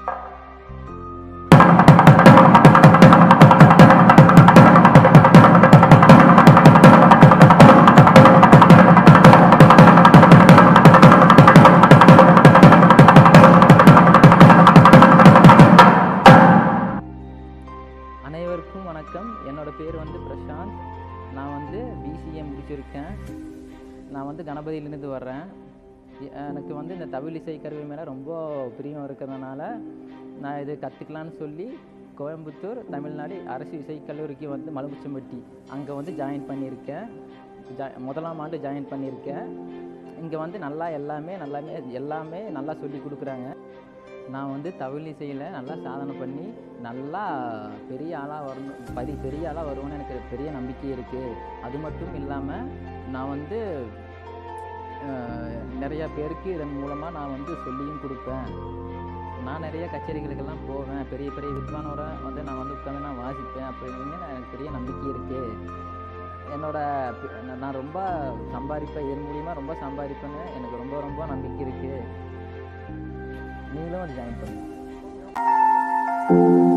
அனைவருக்கும் வணக்கம் என்னோட பேர் வந்து பிரசாந்த் நான் வந்து பிசிஏ முடிச்சிருக்கேன் நான் வந்து கணபதியிலேருந்து வர்றேன் எ- எனக்கு வந்து இந்த தவில் இசை கருவி மேலே ரொம்ப பிரியம் இருக்கிறதுனால நான் இது கற்றுக்கலான்னு சொல்லி கோயம்புத்தூர் தமிழ்நாடு அரசு இசைக் கல்லூரிக்கு வந்து மலுமிச்சம்பட்டி அங்கே வந்து ஜாயின் பண்ணியிருக்கேன் ஜா முதலாம் ஆண்டு ஜாயின் பண்ணியிருக்கேன் இங்கே வந்து நல்லா எல்லாமே நல்லாமே எல்லாமே நல்லா சொல்லி கொடுக்குறாங்க நான் வந்து தவில் இசையில் நல்லா சாதனை பண்ணி நல்லா பெரிய ஆளாக வரணும் பரி பெரிய ஆளாக வருவேன்னு எனக்கு பெரிய நம்பிக்கை இருக்குது அது மட்டும் இல்லாமல் நான் வந்து அஹ், நிறையா பேருக்கு இதன் மூலமாக நான் வந்து சொல்லியும் கொடுப்பேன் நான் நிறைய கச்சேரிகளுக்கெல்லாம் போவேன் பெரிய பெரிய வித்வானோட வந்து நான் வந்து உட்காந்து நான் வாசிப்பேன் அப்படின்னு எனக்கு பெரிய நம்பிக்கை இருக்குது என்னோட ப- நான் ரொம்ப சம்பாதிப்பேன் இதன் மூலிமா ரொம்ப சம்பாதிப்பேன்னு எனக்கு ரொம்ப ரொம்ப நம்பிக்கை இருக்குது நீங்களும் வந்து ஜாயின் பண்ணுங்க